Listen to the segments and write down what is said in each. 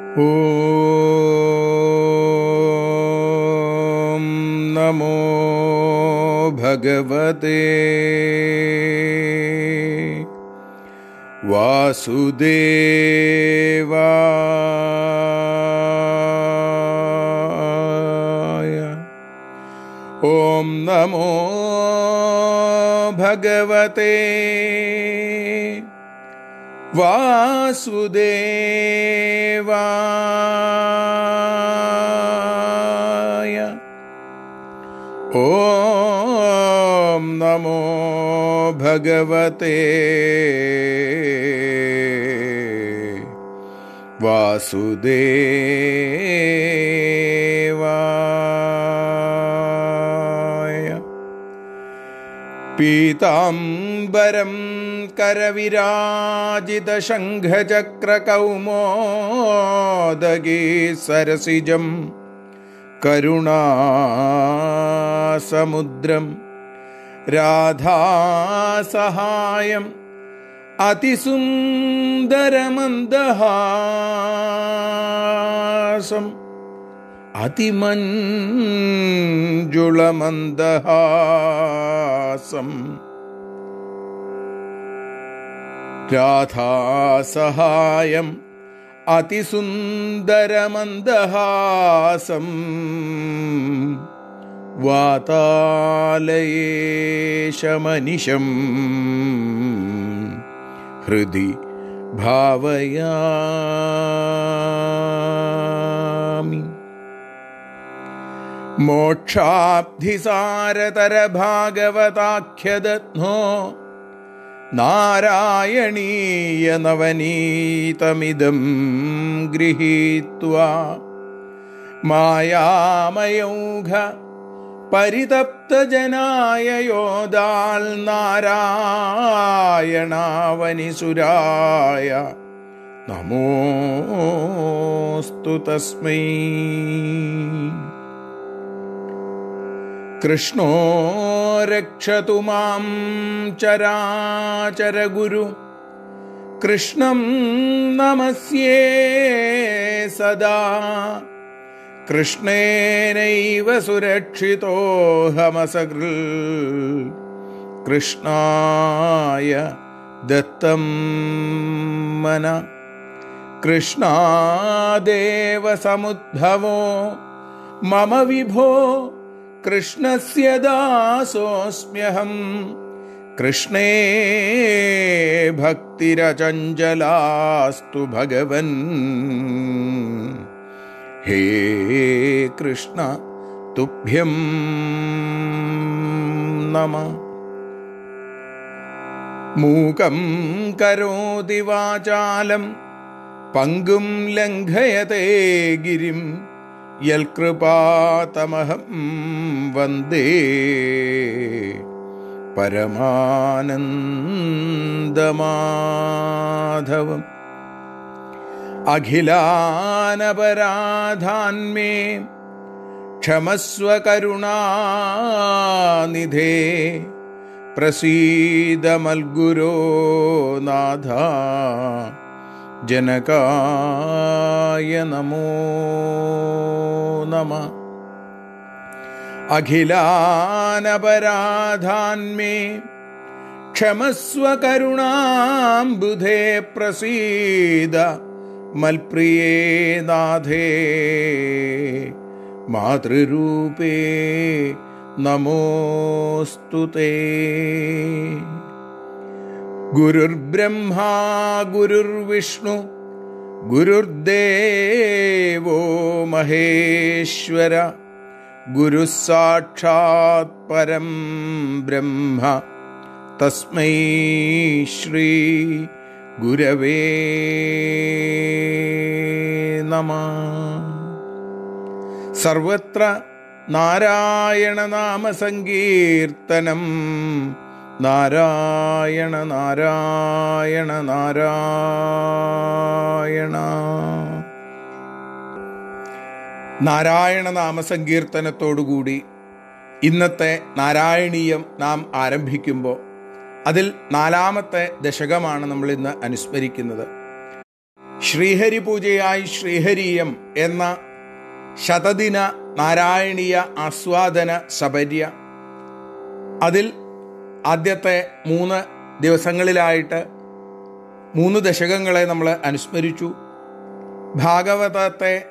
ॐ नमो भगवते वासुदेवाय ॐ नमो भगवते वासुदेवाय ॐ नमो भगवते वासुदेवाय पीताम्बरं करविराजितशङ्खचक्रकौमोदगी सरसिजं करुणासमुद्रं राधासहायम् अतिसुन्दरमन्दहासम् अतिमञ्जुलमन्दहासम् राधासहायम् अतिसुन्दरमन्दहासम् वातालयेशमनिशम् हृदि भावयामि मोक्षाब्धिसारतरभागवताख्यदध्नो नारायणीयनवनीतमिदं गृहीत्वा मायामयौघ परितप्तजनाय योदाल् नारायणावनिसुराय नमोऽस्तु तस्मै कृष्णो रक्षतु मां चराचरगुरु कृष्णं नमस्ये सदा कृष्णेनैव सुरक्षितोऽहमसकृ कृष्णाय दत्तं मन कृष्णादेव समुद्भवो मम विभो कृष्णस्य दासोऽस्म्यहम् कृष्णे भक्तिरचञ्चलास्तु भगवन् हे कृष्ण तुभ्यं नमः मूकं करोति वाचालं पङ्गुं लङ्घयते गिरिं यल्कृपातमहं वन्दे परमानन्दमाधवम् अखिलानपराधान्मे क्षमस्व करुणानिधे प्रसीदमल्गुरो नाथा जनकाय नमो नमः अखिलानपराधान्मे क्षमस्व करुणाम्बुधे प्रसीद मल्प्रिये नाथे मातृरूपे नमोऽस्तु ते गुरुर्ब्रह्मा गुरुर्विष्णु गुरुर्देवो महेश्वर गुरुः साक्षात् परं ब्रह्म तस्मै श्री गुरवे नमः സർവത്ര നാരായണനാമസങ്കീർത്തനം നാരായണ നാരായണ നാരായണ നാരായണ നാമസങ്കീർത്തനത്തോടുകൂടി ഇന്നത്തെ നാരായണീയം നാം ആരംഭിക്കുമ്പോൾ അതിൽ നാലാമത്തെ ദശകമാണ് നമ്മൾ ഇന്ന് അനുസ്മരിക്കുന്നത് ശ്രീഹരി പൂജയായി ശ്രീഹരിയം എന്ന ശതദിന നാരായണീയ ആസ്വാദന സബര്യ അതിൽ ആദ്യത്തെ മൂന്ന് ദിവസങ്ങളിലായിട്ട് മൂന്ന് ദശകങ്ങളെ നമ്മൾ അനുസ്മരിച്ചു ഭാഗവതത്തെ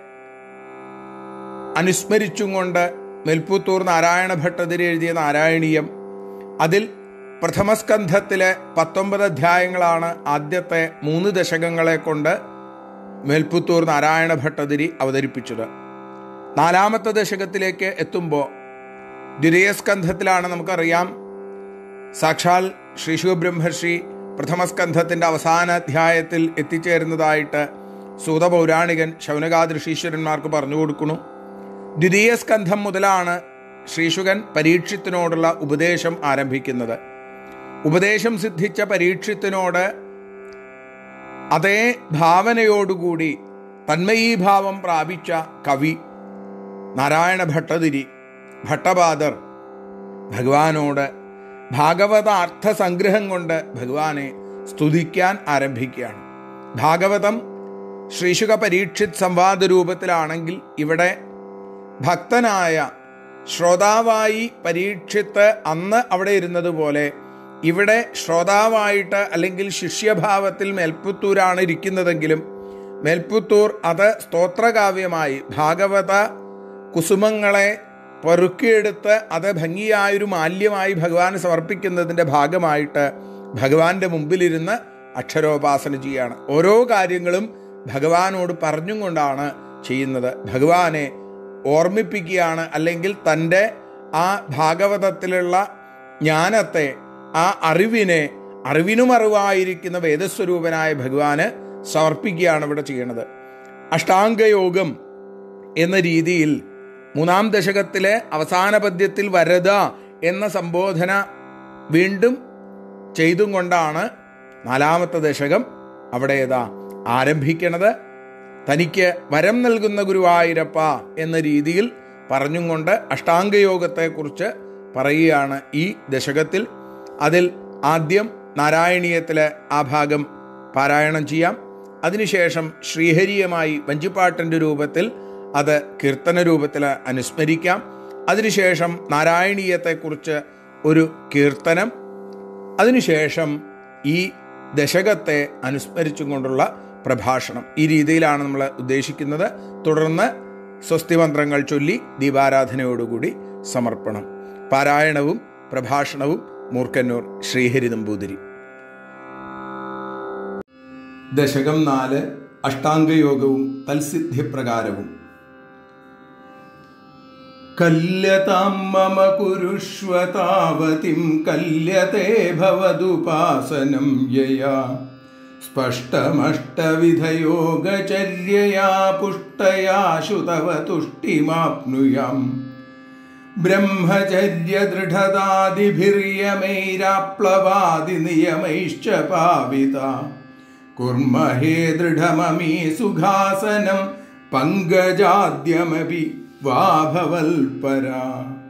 അനുസ്മരിച്ചും കൊണ്ട് മെൽപ്പുത്തൂർ നാരായണ ഭട്ടതിരി എഴുതിയ നാരായണീയം അതിൽ പ്രഥമസ്കന്ധത്തിലെ പത്തൊമ്പത് അധ്യായങ്ങളാണ് ആദ്യത്തെ മൂന്ന് ദശകങ്ങളെ കൊണ്ട് മേൽപ്പുത്തൂർ നാരായണ ഭട്ടതിരി അവതരിപ്പിച്ചത് നാലാമത്തെ ദശകത്തിലേക്ക് എത്തുമ്പോൾ ദ്വിതീയസ്കന്ധത്തിലാണ് നമുക്കറിയാം സാക്ഷാൽ ശ്രീ ശിവബ്രഹ്മർഷി പ്രഥമസ്കന്ധത്തിൻ്റെ അവസാന അധ്യായത്തിൽ എത്തിച്ചേരുന്നതായിട്ട് സൂതപൗരാണികൻ ശൗനകാദൃഷീശ്വരന്മാർക്ക് പറഞ്ഞു കൊടുക്കുന്നു ദ്വിതീയ സ്കന്ധം മുതലാണ് ശ്രീശുകൻ പരീക്ഷത്തിനോടുള്ള ഉപദേശം ആരംഭിക്കുന്നത് ഉപദേശം സിദ്ധിച്ച പരീക്ഷത്തിനോട് അതേ ഭാവനയോടുകൂടി തന്മയീഭാവം പ്രാപിച്ച കവി നാരായണ ഭട്ടതിരി ഭട്ടപാദർ ഭഗവാനോട് ഭാഗവത അർത്ഥസംഗ്രഹം കൊണ്ട് ഭഗവാനെ സ്തുതിക്കാൻ ആരംഭിക്കുകയാണ് ഭാഗവതം ശ്രീശുക പരീക്ഷിത് സംവാദ രൂപത്തിലാണെങ്കിൽ ഇവിടെ ഭക്തനായ ശ്രോതാവായി പരീക്ഷിത്ത് അന്ന് അവിടെ ഇരുന്നത് പോലെ ഇവിടെ ശ്രോതാവായിട്ട് അല്ലെങ്കിൽ ശിഷ്യഭാവത്തിൽ മേൽപ്പുത്തൂരാണ് ഇരിക്കുന്നതെങ്കിലും മേൽപ്പുത്തൂർ അത് സ്തോത്രകാവ്യമായി ഭാഗവത കുസുമങ്ങളെ പൊറുക്കിയെടുത്ത് അത് ഭംഗിയായൊരു മാല്യമായി ഭഗവാന് സമർപ്പിക്കുന്നതിൻ്റെ ഭാഗമായിട്ട് ഭഗവാന്റെ മുമ്പിലിരുന്ന് അക്ഷരോപാസന ചെയ്യാണ് ഓരോ കാര്യങ്ങളും ഭഗവാനോട് പറഞ്ഞും കൊണ്ടാണ് ചെയ്യുന്നത് ഭഗവാനെ ഓർമ്മിപ്പിക്കുകയാണ് അല്ലെങ്കിൽ തൻ്റെ ആ ഭാഗവതത്തിലുള്ള ജ്ഞാനത്തെ ആ അറിവിനെ അറിവിനും അറിവായിരിക്കുന്ന വേദസ്വരൂപനായ ഭഗവാന് സമർപ്പിക്കുകയാണ് ഇവിടെ ചെയ്യുന്നത് അഷ്ടാംഗയോഗം എന്ന രീതിയിൽ മൂന്നാം ദശകത്തിലെ അവസാന പദ്യത്തിൽ വരദ എന്ന സംബോധന വീണ്ടും ചെയ്തും കൊണ്ടാണ് നാലാമത്തെ ദശകം അവിടെ ഏതാ ആരംഭിക്കണത് തനിക്ക് വരം നൽകുന്ന ഗുരുവായൂരപ്പ എന്ന രീതിയിൽ പറഞ്ഞും കൊണ്ട് അഷ്ടാംഗയോഗത്തെക്കുറിച്ച് പറയുകയാണ് ഈ ദശകത്തിൽ അതിൽ ആദ്യം നാരായണീയത്തിലെ ആ ഭാഗം പാരായണം ചെയ്യാം അതിനുശേഷം ശ്രീഹരിയമായി വഞ്ചിപ്പാട്ടിൻ്റെ രൂപത്തിൽ അത് കീർത്തന രൂപത്തിൽ അനുസ്മരിക്കാം അതിനുശേഷം നാരായണീയത്തെക്കുറിച്ച് ഒരു കീർത്തനം അതിനുശേഷം ഈ ദശകത്തെ അനുസ്മരിച്ചും കൊണ്ടുള്ള പ്രഭാഷണം ഈ രീതിയിലാണ് നമ്മൾ ഉദ്ദേശിക്കുന്നത് തുടർന്ന് സ്വസ്തി മന്ത്രങ്ങൾ ചൊല്ലി ദീപാരാധനയോടുകൂടി സമർപ്പണം പാരായണവും പ്രഭാഷണവും മൂർക്കന്നൂർ ശ്രീഹരി നമ്പൂതിരി ദശകം നാല് അഷ്ടാംഗയോഗവും തൽസിദ്ധിപ്രകാരവും കല്യതാം മമ കുരുഷ്വ താവതിം കല്യത്തെ ഭവതുപാസനം യയാ സ്പഷ്ടമഷ്ടവിധയോഗചര്യയാ പുഷ്ടയാ ശുതവ തുഷ്ടിമാപ്നുയാം ബ്രഹ്മചര്യദൃഢതാദിഭിര്യമൈരാപ്ലവാദിനിയമൈശ്ച പാവിത കുർമഹേ ദൃഢമമീ സുഖാസനം പങ്കജാദ്യമപി വാഭവൽപരാ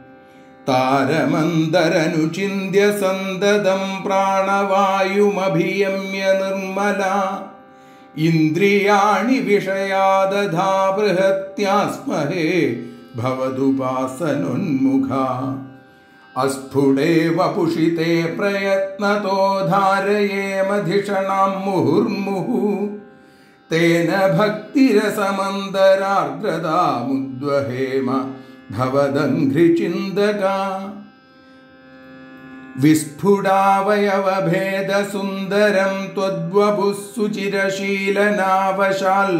താരമന്തരനുചിന്യ സന്തതം പ്രാണവായുമഭിയമ്യ നിർമ്മല ഇന്ദ്രിയാണി വിഷയാദധാ ബൃഹത്യാസ്മഹേ ഭവതുപാസനോന്മുഖ അസ്ഫുടേ വപുഷിത്തെ പ്രയത്നതോ ധാരയേമധിഷണാം മുഹുർമുഹു തേന ഭക്തിരസമന്തരാർദ്രതാമുദ്വഹേമ ഭവദംഘ്രിചിന്തക വിസ്ഫുടാവയവഭേദസുന്ദരം ത്വദ്വപുസ്സുചിരശീലനാവശാൽ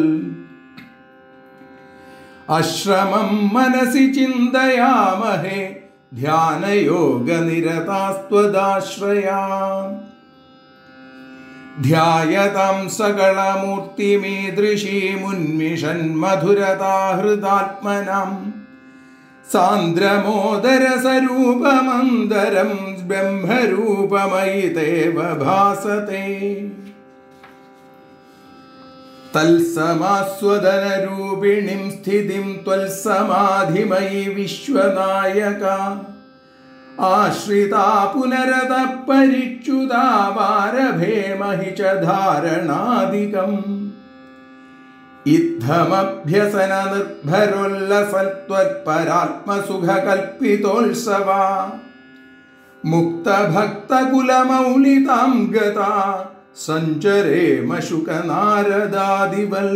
അശ്രമം മനസി ചിന്തയാമഹേ ധ്യാനയോഗനിരതാസ്ത്വദാശ്രയാ ധ്യായതാം സകളമൂർത്തിമീദൃശീമുന്മിഷന്മധുരതാഹൃതാത്മനാം സാന്ദ്രമോദരസരൂപമന്തരം ബ്രഹ്മരൂപമയി ദേവ ഭാസത്തെ തൽസമാസ്വദനരൂപിണിം സ്ഥിതിം ത്വൽസമാധിമയി വിശ്വനായക ആശ്രിതാ പുനരത പരിച്യുതാ വാരഭേമഹി ച ധാരണാദികം ഇത്തമഭ്യസന നിർഭരോല്ലസത്വത്പരാത്മസുഖകൽപ്പിതോത്സവ മുക്തഭക്തകുലമൗലിതാം ഗത സഞ്ചരേമ ശുകനാരദാദിവൽ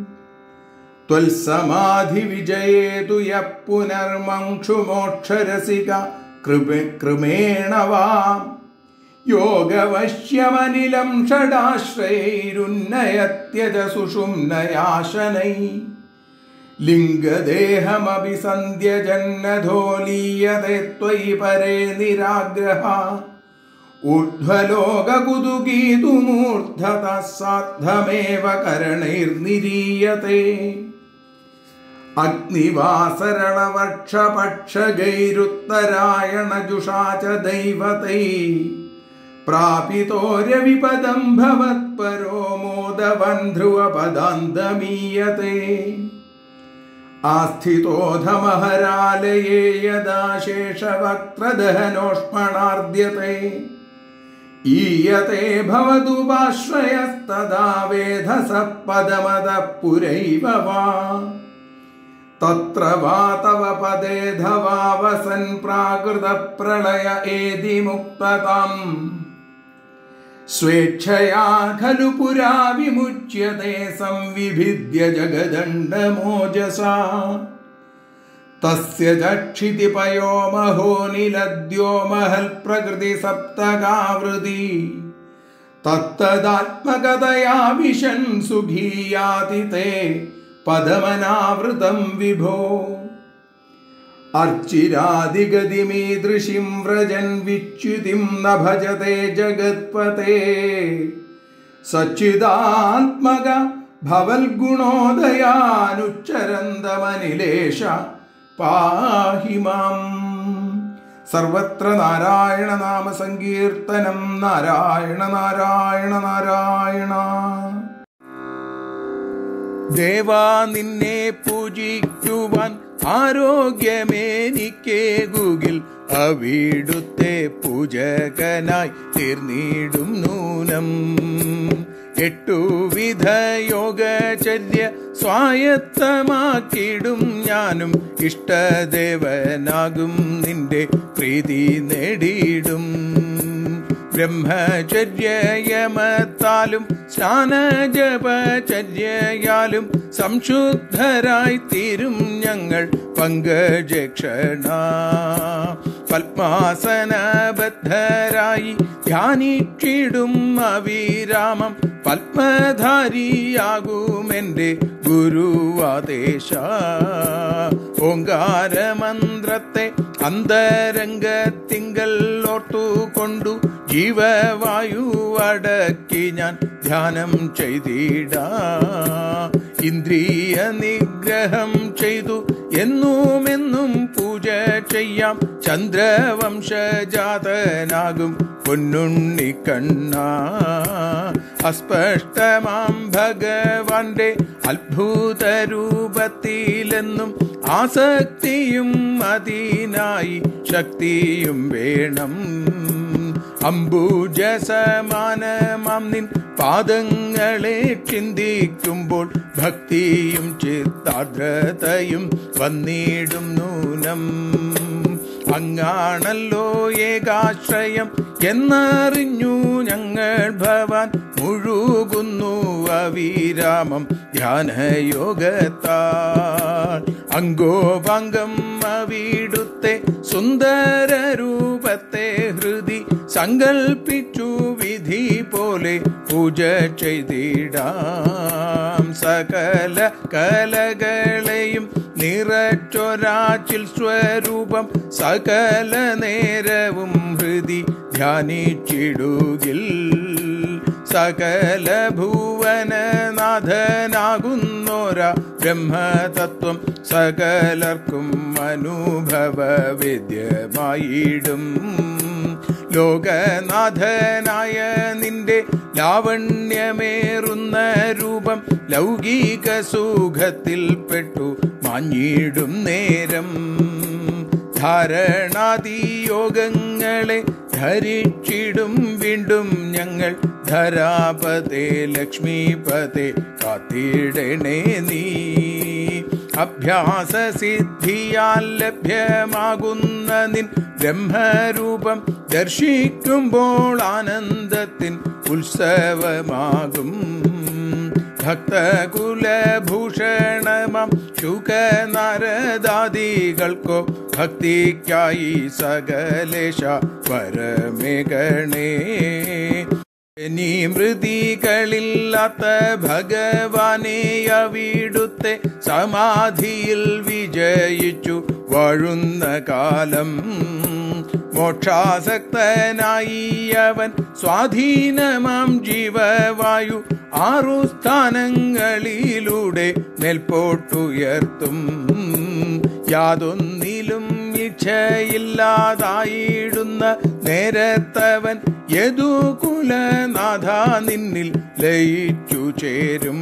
त्वल्समाधिविजयेतु यः पुनर्मङ्क्षुमोक्षरसिक कृपे कृमेण वा योगवश्यमनिलं षडाश्रयैरुन्नयत्यज सुषुम्नयाशनै लिङ्गदेहमपि सन्ध्यजन्नधोलीयते त्वयि परे निराग्रह ऊर्ध्वलोककुतुकीतुमूर्धतः सार्धमेव करणैर्निरीयते अग्निवासरणवक्षपक्षगैरुत्तरायणजुषा च दैवतै प्रापितोर्यविपदं भवत्परो मोदवन् ध्रुवपदान्तमीयते आस्थितोऽधमहरालये यदा शेषवक्त्रदहनोष्मणार्द्यते ईयते भवतु पाश्रयस्तदा वेधसः पदमदः पुरैव वा तत्र वा तव पदे धवावसन् प्राकृतप्रलय एदि मुक्तताम् स्वेच्छया खलु पुरा विमुच्यते संविभिद्य जगदण्डमोजसा तस्य च क्षितिपयो महो निलद्यो महल्प्रकृतिसप्तकावृति तत्तदात्मकतया विशन् सुखीयाति ते पदमनावृतं विभो अर्चिरादिगतिमीदृशीं व्रजन् विच्युतिं न भजते जगत्पते सच्चिदात्मक भवल्गुणोदयानुच्चरन्दमनिलेश പാഹി മാം സർവത്ര നാരായണ നാമ സങ്കീർത്തനം നാരായണ നാരായണ നാരായണ ദേവാ നിന്നെ പൂജിക്കുവാൻ ആരോഗ്യമേനിക്കേകുകിൽ അവിടുത്തെ പൂജകനായി തീർന്നിടും നൂനം എട്ടുവിധ യോഗചര്യ സ്വായത്തമാക്കിടും ഞാനും ഇഷ്ടദേവനാകും നിന്റെ പ്രീതി നേടിയിടും ബ്രഹ്മചര്യയമത്താലും സ്നാനജപചര്യയാലും സംശുദ്ധരായി തീരും ഞങ്ങൾ പങ്കജക്ഷണ പത്മാസനബദ്ധരായി ധ്യാനിച്ചിടും അവിരാമം പത്മധാരിയാകുമെന്റെ ഗുരുവാദേശ ഓങ്കാരമന്ത്രത്തെ അന്തരംഗത്തിങ്കൽ ഓർത്തുകൊണ്ടു ജീവവായു അടക്കി ഞാൻ ധ്യാനം ചെയ്തിട ഇന്ദ്രിയ നിഗ്രഹം ചെയ്തു എന്നുമെന്നും പൂജ ചെയ്യാം ചന്ദ്രവംശജാതനാകും പൊന്നുണ്ണി കണ്ണ അസ്പഷ്ടമാം ഭഗവാന്റെ അത്ഭുത രൂപത്തിലെന്നും ആസക്തിയും അതിനായി ശക്തിയും വേണം അംബുജസമാനമാം നിൻ പാദങ്ങളെ ചിന്തിക്കുമ്പോൾ ഭക്തിയും ചിത്താദ്രതയും വന്നിടും നൂനം അങ്ങാണല്ലോ ഏകാശ്രയം എന്നറിഞ്ഞു ഞങ്ങൾ ഭവാൻ മുഴുകുന്നു അവിരാമം ധ്യാനയോഗത്താൽ അങ്കോപങ്കം അവിടുത്തെ സുന്ദര രൂപത്തെ ഹൃദി സങ്കൽപ്പിച്ചു വിധി പോലെ പൂജ ചെയ്തിടാം സകല കലകളെയും നിറച്ചൊരാച്ചിൽ സ്വരൂപം സകല നേരവും ഹൃദി ധ്യാനിച്ചിടുകിൽ സകല ഭുവനനാഥനാകുന്നോര ബ്രഹ്മതത്വം സകലർക്കും അനുഭവവേദ്യമായിടും ലോകനാഥനായ നിന്റെ ലാവണ്യമേറുന്ന രൂപം ലൗകിക സുഖത്തിൽ പെട്ടു മാഞ്ഞിടും നേരം ധാരണാതിയോഗങ്ങളെ ധരിച്ചിടും വീണ്ടും ഞങ്ങൾ ധരാപതേ ലക്ഷ്മീപതേ കാത്തിടണേ നീ അഭ്യാസസിദ്ധിയാൽ ലഭ്യമാകുന്ന നിൻ ബ്രഹ്മരൂപം ദർശിക്കുമ്പോൾ ആനന്ദത്തിൻ ഉത്സവമാകും ഭക്തകുലഭൂഷണമം ശുകനരദാദികൾക്കോ ഭക്തിക്കായി സകലേശ പരമേഗണേ ഇനി മൃതികളില്ലാത്ത ഭഗവാനെ അവിടുത്തെ സമാധിയിൽ വിജയിച്ചു വാഴുന്ന കാലം മോക്ഷാസക്തനായി അവൻ സ്വാധീനമാം ജീവവായു ആറു സ്ഥാനങ്ങളിലൂടെ മേൽപോട്ടുയർത്തും യാതൊന്നിലും ഇച്ഛയില്ലാതായിടുന്ന നേരത്തവൻ യദുകുലനാഥ നിന്നിൽ ലയിച്ചു ചേരും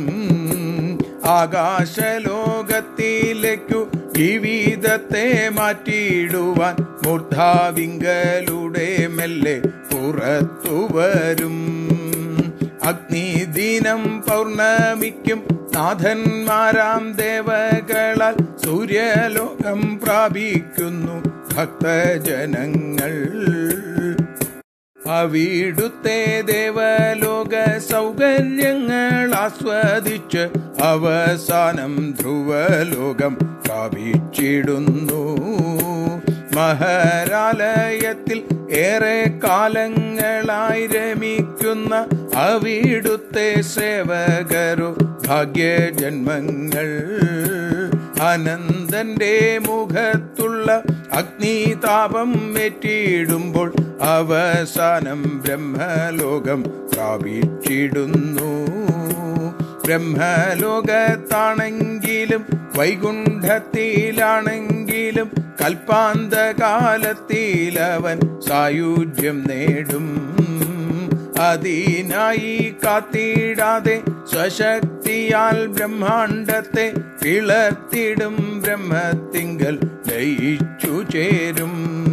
ആകാശലോകത്തിലേക്കു ജീവിതത്തെ മാറ്റിയിടുവാൻ മൂർധാവിങ്കലുടെ മെല്ലെ പുറത്തു വരും അഗ്നിദിനം പൗർണമിക്കും നാഥന്മാരാം ദേവകളാൽ സൂര്യലോകം പ്രാപിക്കുന്നു ഭക്തജനങ്ങൾ അവിടുത്തെ ദേവലോക സൗകര്യങ്ങൾ ആസ്വദിച്ച് അവസാനം ധ്രുവലോകം പ്രാപിച്ചിടുന്നു മഹരാലയത്തിൽ ഏറെ കാലങ്ങളായി രമിക്കുന്ന അവിടുത്തെ സേവകരു ഭാഗ്യജന്മങ്ങൾ അനന്തന്റെ മുഖത്തുള്ള അഗ്നിതാപം ഏറ്റിടുമ്പോൾ അവസാനം ബ്രഹ്മലോകം പ്രാപിച്ചിടുന്നു ബ്രഹ്മലോകത്താണെങ്കിലും വൈകുണ്ഠത്തിലാണെങ്കിലും കൽപ്പാന്തകാലത്തിലവൻ സായുജ്യം നേടും അതിനായി കാത്തിടാതെ സ്വശക്തിയാൽ ബ്രഹ്മാണ്ടത്തെ പിളർത്തിടും ബ്രഹ്മത്തിങ്കൽ ലയിച്ചു ചേരും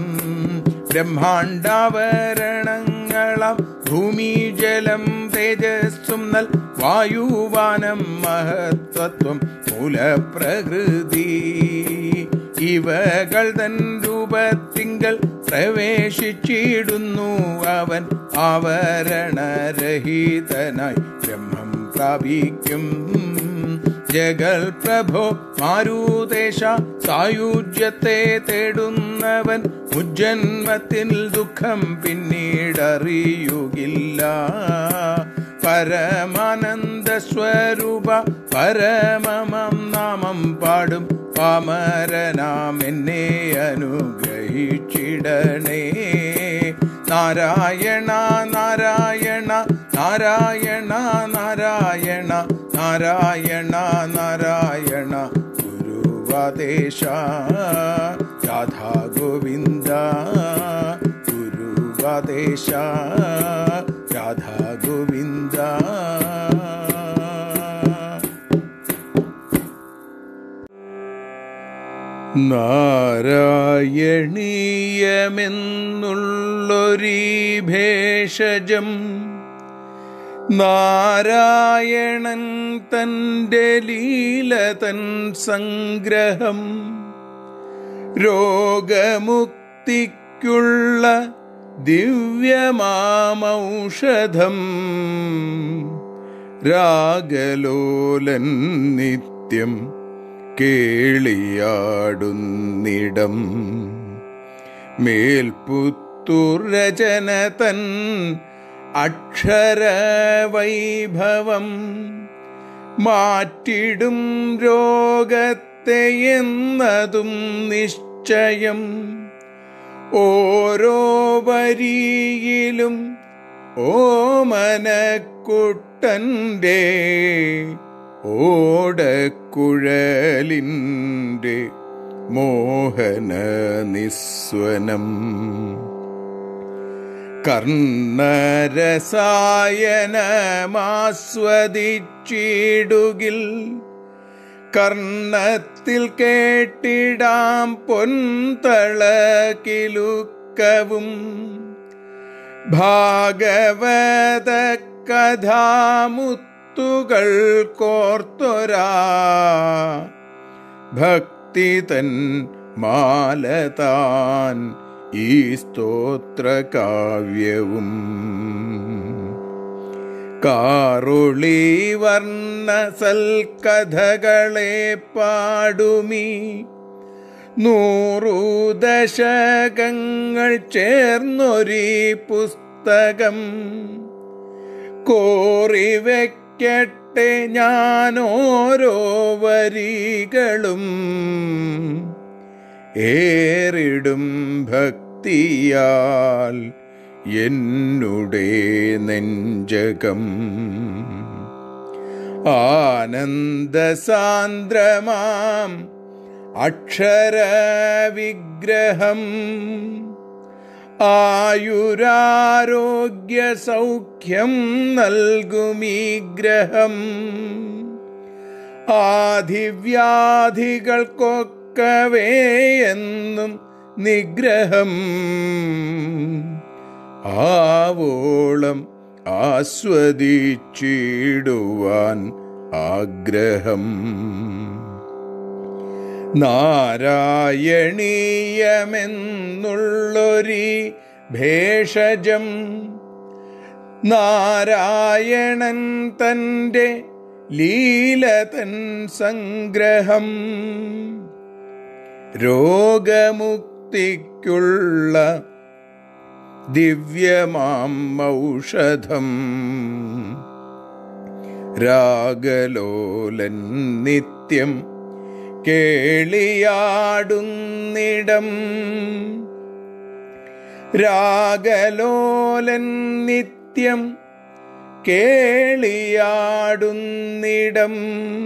ബ്രഹ്മാണ്ടാവരണങ്ങളാം ഭൂമി ജലം തേജസ്സും നൽ വായുവാനം മഹത്വത്വം മൂലപ്രകൃതി ഇവകൾ തൻ രൂപത്തിങ്കൽ പ്രവേശിച്ചിടുന്നു അവൻ ആവരണരഹിതനായി ബ്രഹ്മം പ്രാപിക്കും ജഗൽ പ്രഭോ മാരുദേശ സായുജ്യത്തെ തേടുന്നവൻ മുജ്ജന്മത്തിൽ ദുഃഖം പിന്നീടറിയുകില്ല പരമാനന്ദ സ്വരൂപ പരമമം നാമം പാടും പാമരനാം എന്നെ അനുഗ്രഹിച്ചിടണേ നാരായണ നാരായണ നാരായണ നാരായണ നാരായണ നാരായണ ഗുരുവാദേശ രാധാ ഗോവിന്ദ ഗുരുവാദേശ രാധാ ഗോവിന്ദ നാരായണീയമെന്നുള്ളൊരീ ഭേഷജം നാരായണൻ തൻ്റെ ലീല തൻ സംഗ്രഹം രോഗമുക്തിക്കുള്ള ദിവ്യമാമൗഷധം രാഗലോലൻ നിത്യം കേളിയാടുന്നിടം മേൽപുത്തൂർ രചന തൻ അക്ഷരവൈഭവം മാറ്റിടും രോഗത്തെ എന്നതും നിശ്ചയം ഓരോ വരിയിലും ഓമനക്കുട്ടൻ്റെ ഓടക്കുഴലിൻ്റെ മോഹന നിസ്വനം കർണരസായനമാസ്വദിച്ചിടുകിൽ കർണത്തിൽ കേട്ടിടാം പൊൻതളകിലുക്കവും ഭാഗവത കഥാമുത്തുകൾ കോർത്തൊരാ ഭക്തി തൻ മാലതാൻ ഈ സ്തോത്രകാവ്യവും കാറുളി വർണ്ണ സൽക്കഥകളെ പാടുമീ നൂറു ദശകങ്ങൾ ചേർന്നൊരീ പുസ്തകം കോറി വയ്ക്കട്ടെ ഞാനോരോ വരികളും ഏറിടും ഭക്തിയാൽ എന്നുടെ നെഞ്ചകം ആനന്ദസാന്ദ്രമാം അക്ഷരവിഗ്രഹം ആയുരാരോഗ്യ സൗഖ്യം നൽകുമീ ഗ്രഹം ആധിവ്യാധികൾക്കൊക്കവേ എന്നും നിഗ്രഹം ആവോളം ആസ്വദിച്ചിടുവാൻ ആഗ്രഹം നാരായണീയമെന്നുള്ളൊരി ഭേഷജം നാരായണൻ തൻ്റെ ലീലതൻ സംഗ്രഹം രോഗമുക്തിക്കുള്ള ദിവ്യമാം ഔഷധം രാഗലോലൻ നിത്യം കേളിയാടുന്നിടം രാഗലോലൻ നിത്യം കേളിയാടുന്നിടം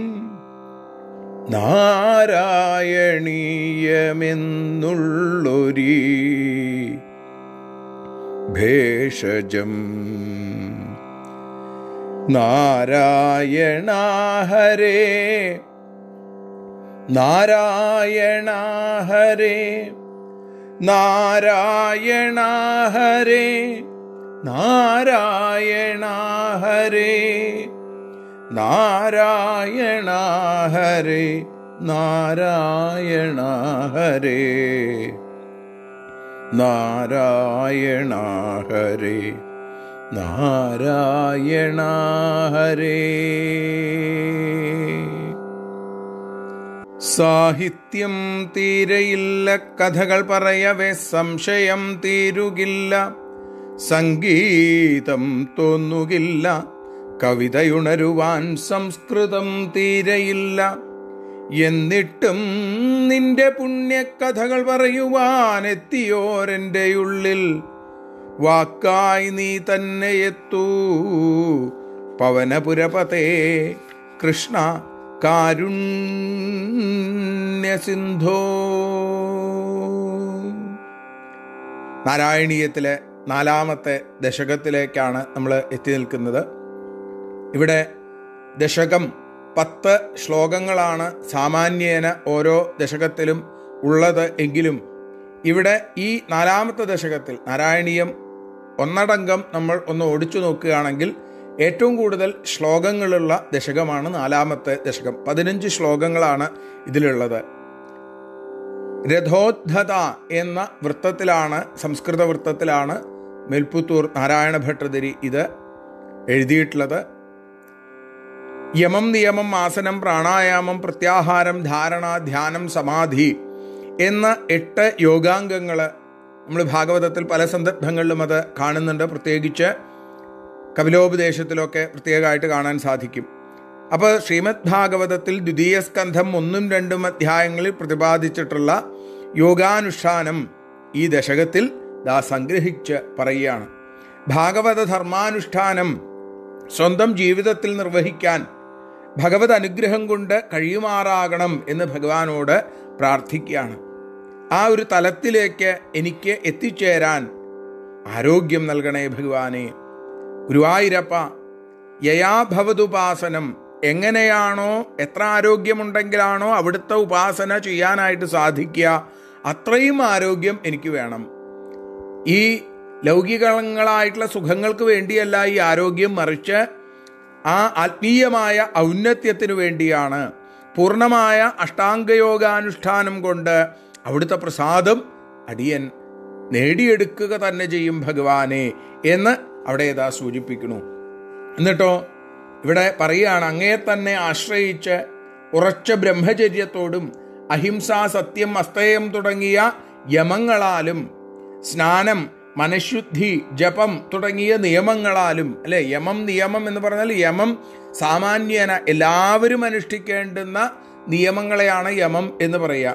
നാരായണീയമെന്നുള്ളൊരീ ഭേഷജം നാരായണ ഹരേ നാരായണ ഹരേ നാരായണ ഹരേ നാരായണ ഹരേ നാരായണ ഹരേ നാരായണ ഹരേ നാരായണ ഹരേ നാരായണ ഹരേ സാഹിത്യം തീരെയില്ല കഥകൾ പറയവേ സംശയം തീരുകില്ല സംഗീതം തോന്നുകില്ല കവിതയുണരുവാൻ സംസ്കൃതം തീരെയില്ല എന്നിട്ടും നിന്റെ പുണ്യകഥകൾ പറയുവാൻ എത്തിയോരെൻ്റെ ഉള്ളിൽ വാക്കായി നീ തന്നെ എത്തൂ പവനപുരപതേ കൃഷ്ണ കാരുണ്യസിന്ധോ നാരായണീയത്തിലെ നാലാമത്തെ ദശകത്തിലേക്കാണ് നമ്മൾ എത്തി നിൽക്കുന്നത് ഇവിടെ ദശകം പത്ത് ശ്ലോകങ്ങളാണ് സാമാന്യേന ഓരോ ദശകത്തിലും ഉള്ളത് എങ്കിലും ഇവിടെ ഈ നാലാമത്തെ ദശകത്തിൽ നാരായണീയം ഒന്നടങ്കം നമ്മൾ ഒന്ന് ഓടിച്ചു നോക്കുകയാണെങ്കിൽ ഏറ്റവും കൂടുതൽ ശ്ലോകങ്ങളുള്ള ദശകമാണ് നാലാമത്തെ ദശകം പതിനഞ്ച് ശ്ലോകങ്ങളാണ് ഇതിലുള്ളത് രഥോദ്ധത എന്ന വൃത്തത്തിലാണ് സംസ്കൃത വൃത്തത്തിലാണ് മേൽപ്പുത്തൂർ നാരായണ ഭട്ടതിരി ഇത് എഴുതിയിട്ടുള്ളത് യമം നിയമം ആസനം പ്രാണായാമം പ്രത്യാഹാരം ധാരണ ധ്യാനം സമാധി എന്ന എട്ട് യോഗാംഗങ്ങൾ നമ്മൾ ഭാഗവതത്തിൽ പല സന്ദർഭങ്ങളിലും അത് കാണുന്നുണ്ട് പ്രത്യേകിച്ച് കപിലോപദേശത്തിലൊക്കെ പ്രത്യേകമായിട്ട് കാണാൻ സാധിക്കും അപ്പോൾ ശ്രീമദ് ഭാഗവതത്തിൽ ദ്വിതീയ സ്കന്ധം ഒന്നും രണ്ടും അധ്യായങ്ങളിൽ പ്രതിപാദിച്ചിട്ടുള്ള യോഗാനുഷ്ഠാനം ഈ ദശകത്തിൽ ദാ സംഗ്രഹിച്ച് പറയുകയാണ് ഭാഗവത ധർമാനുഷ്ഠാനം സ്വന്തം ജീവിതത്തിൽ നിർവഹിക്കാൻ ഭഗവത് അനുഗ്രഹം കൊണ്ട് കഴിയുമാറാകണം എന്ന് ഭഗവാനോട് പ്രാർത്ഥിക്കുകയാണ് ആ ഒരു തലത്തിലേക്ക് എനിക്ക് എത്തിച്ചേരാൻ ആരോഗ്യം നൽകണേ ഭഗവാനെ ഗുരുവായൂരപ്പ യയാഭവതുപാസനം എങ്ങനെയാണോ എത്ര ആരോഗ്യമുണ്ടെങ്കിലാണോ അവിടുത്തെ ഉപാസന ചെയ്യാനായിട്ട് സാധിക്കുക അത്രയും ആരോഗ്യം എനിക്ക് വേണം ഈ ലൗകികങ്ങളായിട്ടുള്ള സുഖങ്ങൾക്ക് വേണ്ടിയല്ല ഈ ആരോഗ്യം മറിച്ച് ആ ആത്മീയമായ ഔന്നത്യത്തിനു വേണ്ടിയാണ് പൂർണ്ണമായ അഷ്ടാംഗയോഗാനുഷ്ഠാനം കൊണ്ട് അവിടുത്തെ പ്രസാദം അടിയൻ നേടിയെടുക്കുക തന്നെ ചെയ്യും ഭഗവാനെ എന്ന് അവിടെ ഏതാ സൂചിപ്പിക്കുന്നു എന്നിട്ടോ ഇവിടെ പറയുകയാണ് അങ്ങയെ തന്നെ ആശ്രയിച്ച് ഉറച്ച ബ്രഹ്മചര്യത്തോടും അഹിംസ സത്യം അസ്തയം തുടങ്ങിയ യമങ്ങളാലും സ്നാനം മനഃശുദ്ധി ജപം തുടങ്ങിയ നിയമങ്ങളാലും അല്ലെ യമം നിയമം എന്ന് പറഞ്ഞാൽ യമം സാമാന്യേന എല്ലാവരും അനുഷ്ഠിക്കേണ്ടുന്ന നിയമങ്ങളെയാണ് യമം എന്ന് പറയുക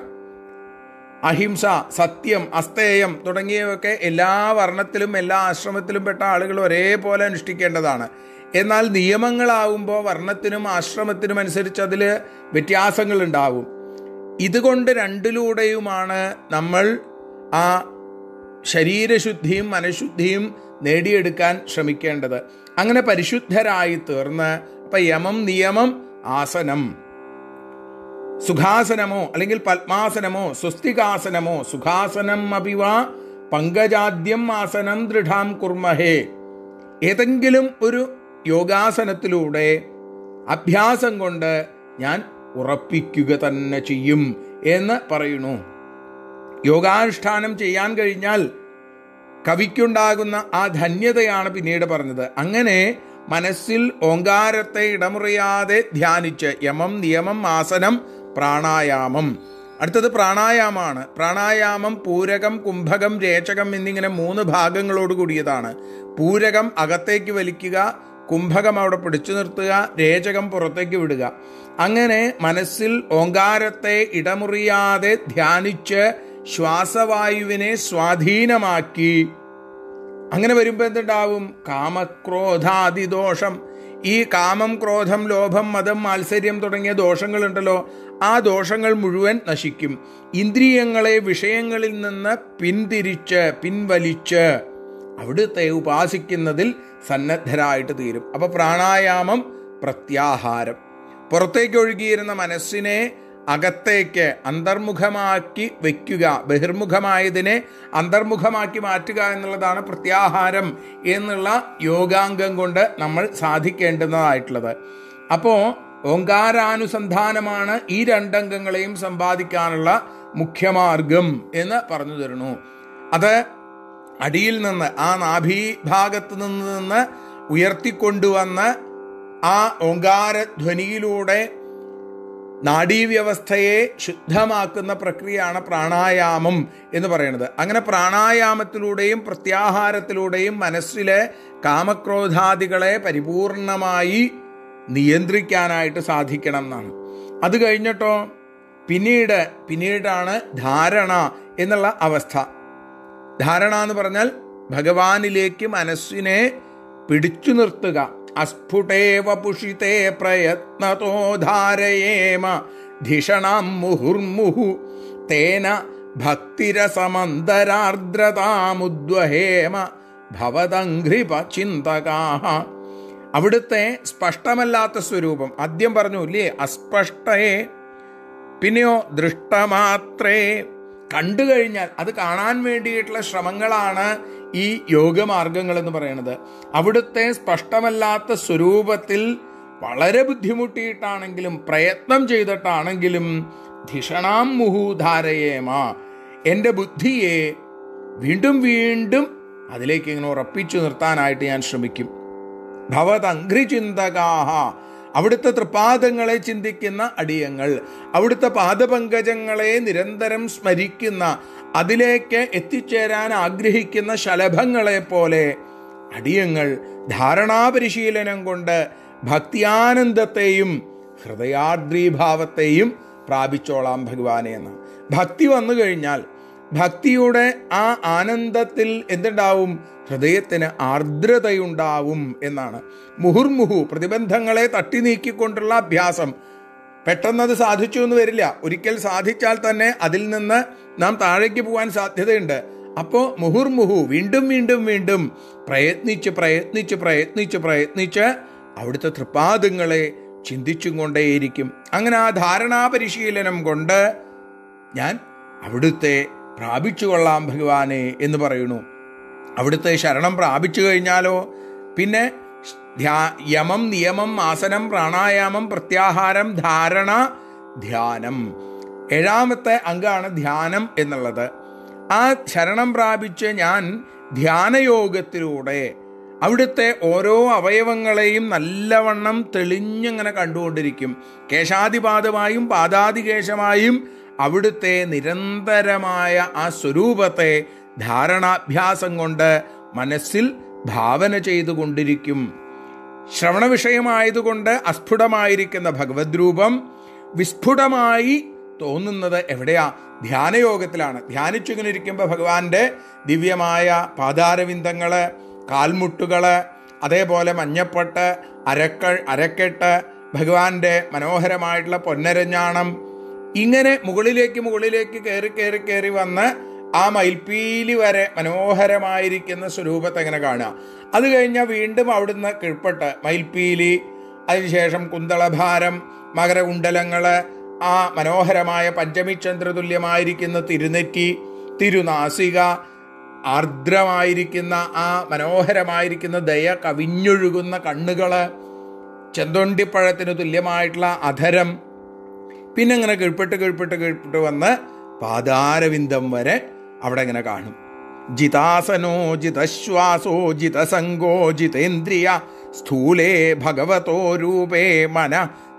അഹിംസ സത്യം അസ്തേയം തുടങ്ങിയവയൊക്കെ എല്ലാ വർണ്ണത്തിലും എല്ലാ ആശ്രമത്തിലും പെട്ട ആളുകൾ ഒരേപോലെ അനുഷ്ഠിക്കേണ്ടതാണ് എന്നാൽ നിയമങ്ങളാവുമ്പോൾ വർണ്ണത്തിനും ആശ്രമത്തിനും അനുസരിച്ച് അതിൽ വ്യത്യാസങ്ങൾ ഉണ്ടാവും ഇതുകൊണ്ട് രണ്ടിലൂടെയുമാണ് നമ്മൾ ആ ശരീരശുദ്ധിയും മനഃശുദ്ധിയും നേടിയെടുക്കാൻ ശ്രമിക്കേണ്ടത് അങ്ങനെ പരിശുദ്ധരായി തീർന്ന് അപ്പം യമം നിയമം ആസനം സുഖാസനമോ അല്ലെങ്കിൽ പത്മാസനമോ സ്വസ്തികാസനമോ സുഖാസനം അപിവ പങ്കജാദ്യം ആസനം ദൃഢാം കുർമഹേ ഏതെങ്കിലും ഒരു യോഗാസനത്തിലൂടെ അഭ്യാസം കൊണ്ട് ഞാൻ ഉറപ്പിക്കുക തന്നെ ചെയ്യും എന്ന് പറയുന്നു യോഗാനുഷ്ഠാനം ചെയ്യാൻ കഴിഞ്ഞാൽ കവിക്കുണ്ടാകുന്ന ആ ധന്യതയാണ് പിന്നീട് പറഞ്ഞത് അങ്ങനെ മനസ്സിൽ ഓങ്കാരത്തെ ഇടമുറിയാതെ ധ്യാനിച്ച് യമം നിയമം ആസനം പ്രാണായാമം അടുത്തത് പ്രാണായാമമാണ് പ്രാണായാമം പൂരകം കുംഭകം രേചകം എന്നിങ്ങനെ മൂന്ന് ഭാഗങ്ങളോട് കൂടിയതാണ് പൂരകം അകത്തേക്ക് വലിക്കുക കുംഭകം അവിടെ പിടിച്ചു നിർത്തുക രേചകം പുറത്തേക്ക് വിടുക അങ്ങനെ മനസ്സിൽ ഓങ്കാരത്തെ ഇടമുറിയാതെ ധ്യാനിച്ച് ശ്വാസവായുവിനെ സ്വാധീനമാക്കി അങ്ങനെ വരുമ്പോൾ എന്തുണ്ടാവും കാമക്രോധാദിദോഷം ഈ കാമം ക്രോധം ലോഭം മതം മാത്സര്യം തുടങ്ങിയ ദോഷങ്ങളുണ്ടല്ലോ ആ ദോഷങ്ങൾ മുഴുവൻ നശിക്കും ഇന്ദ്രിയങ്ങളെ വിഷയങ്ങളിൽ നിന്ന് പിന്തിരിച്ച് പിൻവലിച്ച് അവിടുത്തെ ഉപാസിക്കുന്നതിൽ സന്നദ്ധരായിട്ട് തീരും അപ്പൊ പ്രാണായാമം പ്രത്യാഹാരം പുറത്തേക്ക് ഒഴുകിയിരുന്ന മനസ്സിനെ അകത്തേക്ക് അന്തർമുഖമാക്കി വയ്ക്കുക ബഹിർമുഖമായതിനെ അന്തർമുഖമാക്കി മാറ്റുക എന്നുള്ളതാണ് പ്രത്യാഹാരം എന്നുള്ള യോഗാംഗം കൊണ്ട് നമ്മൾ സാധിക്കേണ്ടുന്നതായിട്ടുള്ളത് അപ്പോൾ ഓങ്കാരാനുസന്ധാനമാണ് ഈ രണ്ടംഗങ്ങളെയും സമ്പാദിക്കാനുള്ള മുഖ്യമാർഗം എന്ന് പറഞ്ഞു തരുന്നു അത് അടിയിൽ നിന്ന് ആ നാഭീഭാഗത്ത് നിന്ന് നിന്ന് ഉയർത്തിക്കൊണ്ടുവന്ന് ആ ഓങ്കാരധ്വനിയിലൂടെ നാഡീവ്യവസ്ഥയെ ശുദ്ധമാക്കുന്ന പ്രക്രിയയാണ് പ്രാണായാമം എന്ന് പറയുന്നത് അങ്ങനെ പ്രാണായാമത്തിലൂടെയും പ്രത്യാഹാരത്തിലൂടെയും മനസ്സിലെ കാമക്രോധാദികളെ പരിപൂർണമായി നിയന്ത്രിക്കാനായിട്ട് സാധിക്കണം എന്നാണ് അത് കഴിഞ്ഞിട്ടോ പിന്നീട് പിന്നീടാണ് ധാരണ എന്നുള്ള അവസ്ഥ ധാരണ എന്ന് പറഞ്ഞാൽ ഭഗവാനിലേക്ക് മനസ്സിനെ പിടിച്ചു നിർത്തുക അസ്ഫുടേവ പുഷിതേ പ്രയത്നതോ ധാരയേമ ധിഷണാം മുഹുർമുഹു തേന ഭക്തിരസമന്തരാർദ്രതാമുദ്വഹേമ ഭവതഘ്രിപ ചിന്തകാഹ അവിടുത്തെ സ്പഷ്ടമല്ലാത്ത സ്വരൂപം ആദ്യം പറഞ്ഞു ഇല്ലേ അസ്പഷ്ടയെ പിന്നെയോ ദൃഷ്ടമാത്രേ കണ്ടു കഴിഞ്ഞാൽ അത് കാണാൻ വേണ്ടിയിട്ടുള്ള ശ്രമങ്ങളാണ് ഈ യോഗമാർഗങ്ങൾ എന്ന് പറയുന്നത് അവിടുത്തെ സ്പഷ്ടമല്ലാത്ത സ്വരൂപത്തിൽ വളരെ ബുദ്ധിമുട്ടിയിട്ടാണെങ്കിലും പ്രയത്നം ചെയ്തിട്ടാണെങ്കിലും ധിഷണാം മുഹുധാരയേമ എൻ്റെ ബുദ്ധിയെ വീണ്ടും വീണ്ടും അതിലേക്ക് ഇങ്ങനെ ഉറപ്പിച്ചു നിർത്താനായിട്ട് ഞാൻ ശ്രമിക്കും ഭവതഘ്രി ചിന്തകാഹ അവിടുത്തെ തൃപാദങ്ങളെ ചിന്തിക്കുന്ന അടിയങ്ങൾ അവിടുത്തെ പാദപങ്കജങ്ങളെ നിരന്തരം സ്മരിക്കുന്ന അതിലേക്ക് എത്തിച്ചേരാൻ ആഗ്രഹിക്കുന്ന ശലഭങ്ങളെ പോലെ അടിയങ്ങൾ ധാരണാപരിശീലനം കൊണ്ട് ഭക്തിയാനന്ദത്തെയും ഹൃദയാദ്രീഭാവത്തെയും പ്രാപിച്ചോളാം ഭഗവാനെ എന്ന് ഭക്തി വന്നു കഴിഞ്ഞാൽ ഭക്തിയുടെ ആ ആനന്ദത്തിൽ എന്തുണ്ടാവും ഹൃദയത്തിന് ആർദ്രതയുണ്ടാവും എന്നാണ് മുഹുർമുഹു പ്രതിബന്ധങ്ങളെ തട്ടി നീക്കിക്കൊണ്ടുള്ള അഭ്യാസം പെട്ടെന്നത് സാധിച്ചു എന്ന് വരില്ല ഒരിക്കൽ സാധിച്ചാൽ തന്നെ അതിൽ നിന്ന് നാം താഴേക്ക് പോകാൻ സാധ്യതയുണ്ട് അപ്പോൾ മുഹുർമുഹു വീണ്ടും വീണ്ടും വീണ്ടും പ്രയത്നിച്ച് പ്രയത്നിച്ച് പ്രയത്നിച്ച് പ്രയത്നിച്ച് അവിടുത്തെ തൃപ്പാദങ്ങളെ ചിന്തിച്ചും കൊണ്ടേയിരിക്കും അങ്ങനെ ആ ധാരണാ പരിശീലനം കൊണ്ട് ഞാൻ അവിടുത്തെ പ്രാപിച്ചു കൊള്ളാം ഭഗവാനെ എന്ന് പറയുന്നു അവിടുത്തെ ശരണം പ്രാപിച്ചു കഴിഞ്ഞാലോ പിന്നെ ധ്യാ യമം നിയമം ആസനം പ്രാണായാമം പ്രത്യാഹാരം ധാരണ ധ്യാനം ഏഴാമത്തെ അംഗമാണ് ധ്യാനം എന്നുള്ളത് ആ ശരണം പ്രാപിച്ച് ഞാൻ ധ്യാനയോഗത്തിലൂടെ അവിടുത്തെ ഓരോ അവയവങ്ങളെയും നല്ലവണ്ണം തെളിഞ്ഞിങ്ങനെ കണ്ടുകൊണ്ടിരിക്കും കേശാദിപാദമായും പാദാദികേശമായും അവിടുത്തെ നിരന്തരമായ ആ സ്വരൂപത്തെ ധാരണാഭ്യാസം കൊണ്ട് മനസ്സിൽ ഭാവന ചെയ്തുകൊണ്ടിരിക്കും ശ്രവണ വിഷയമായതുകൊണ്ട് അസ്ഫുടമായിരിക്കുന്ന ഭഗവത് രൂപം വിസ്ഫുടമായി തോന്നുന്നത് എവിടെയാ ധ്യാനയോഗത്തിലാണ് ധ്യാനിച്ചിങ്ങനെ ഇരിക്കുമ്പോൾ ഭഗവാന്റെ ദിവ്യമായ പാതാരവിന്ദങ്ങള് കാൽമുട്ടുകള് അതേപോലെ മഞ്ഞപ്പട്ട് അരക്ക അരക്കെട്ട് ഭഗവാന്റെ മനോഹരമായിട്ടുള്ള പൊന്നരഞ്ഞാണം ഇങ്ങനെ മുകളിലേക്ക് മുകളിലേക്ക് കയറി കയറി കയറി വന്ന് ആ മയിൽപ്പീലി വരെ മനോഹരമായിരിക്കുന്ന സ്വരൂപത്തെ എങ്ങനെ കാണുക അത് കഴിഞ്ഞാൽ വീണ്ടും അവിടുന്ന് കീഴ്പ്പെട്ട് മയിൽപ്പീലി അതിനുശേഷം കുന്തളഭാരം മകരകുണ്ടലങ്ങള് ആ മനോഹരമായ പഞ്ചമിചന്ദ്ര തുല്യമായിരിക്കുന്ന തിരുനെറ്റി തിരുനാസിക ആർദ്രമായിരിക്കുന്ന ആ മനോഹരമായിരിക്കുന്ന ദയ കവിഞ്ഞൊഴുകുന്ന കണ്ണുകള് ചെന്തൊണ്ടിപ്പഴത്തിന് തുല്യമായിട്ടുള്ള അധരം പിന്നെ ഇങ്ങനെ കീഴ്പ്പെട്ട് കീഴ്പ്പെട്ട് കീഴ്പ്പെട്ട് വന്ന് പാതാരവിന്ദം വരെ അവിടെ ഇങ്ങനെ കാണും ജിതാസനോ ജിതശ്വാസോ ജിതസംഗോ ജിതേന്ദ്രിയ സ്ഥൂലേ ഭഗവതോ രൂപേ മന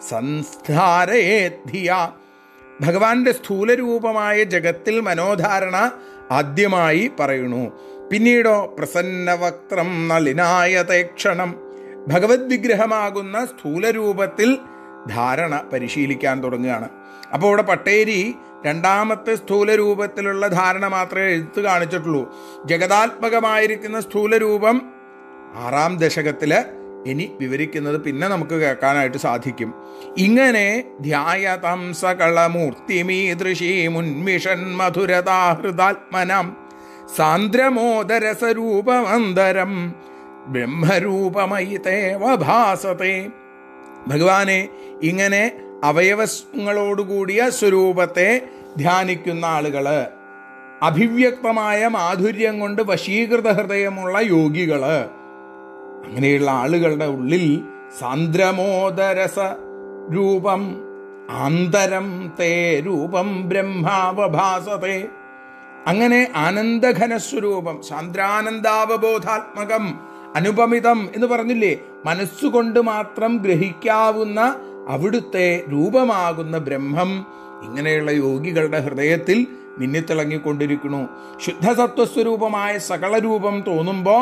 സംസ്ഥാരയേദ്ധിയ ഭഗവാന്റെ സ്ഥൂലരൂപമായ ജഗത്തിൽ മനോധാരണ ആദ്യമായി പറയുന്നു പിന്നീടോ പ്രസന്നവക്ത്രം നളിനായതേ ക്ഷണം ഭഗവത് വിഗ്രഹമാകുന്ന സ്ഥൂലരൂപത്തിൽ ധാരണ പരിശീലിക്കാൻ തുടങ്ങുകയാണ് അപ്പോൾ ഇവിടെ പട്ടേരി രണ്ടാമത്തെ സ്ഥൂല രൂപത്തിലുള്ള ധാരണ മാത്രമേ എഴുത്ത് കാണിച്ചിട്ടുള്ളൂ ജഗതാത്മകമായിരിക്കുന്ന സ്ഥൂല രൂപം ആറാം ദശകത്തില് ഇനി വിവരിക്കുന്നത് പിന്നെ നമുക്ക് കേൾക്കാനായിട്ട് സാധിക്കും ഇങ്ങനെ ധ്യായതം സകളമൂർത്തിമീദൃശീ മുൻമിഷൻ മധുരതാഹൃതാത്മനം സാന്ദ്രമോദരസരൂപമന്തരം ബ്രഹ്മരൂപമയിതേവ ഭാസത്തെ ഭഗവാനെ ഇങ്ങനെ അവയവങ്ങളോടുകൂടിയ സ്വരൂപത്തെ ധ്യാനിക്കുന്ന ആളുകള് അഭിവ്യക്തമായ മാധുര്യം കൊണ്ട് വശീകൃത ഹൃദയമുള്ള യോഗികള് അങ്ങനെയുള്ള ആളുകളുടെ ഉള്ളിൽ സാന്ദ്രമോദരസ രൂപം ആന്തരം തേ രൂപം ബ്രഹ്മാവഭാസത്തെ അങ്ങനെ ആനന്ദഘനസ്വരൂപം സാന്ദ്രാനന്ദാവബോധാത്മകം അനുപമിതം എന്ന് പറഞ്ഞില്ലേ മനസ്സുകൊണ്ട് മാത്രം ഗ്രഹിക്കാവുന്ന അവിടുത്തെ രൂപമാകുന്ന ബ്രഹ്മം ഇങ്ങനെയുള്ള യോഗികളുടെ ഹൃദയത്തിൽ മിന്നിത്തിളങ്ങിക്കൊണ്ടിരിക്കുന്നു ശുദ്ധസത്വസ്വരൂപമായ സകല രൂപം തോന്നുമ്പോൾ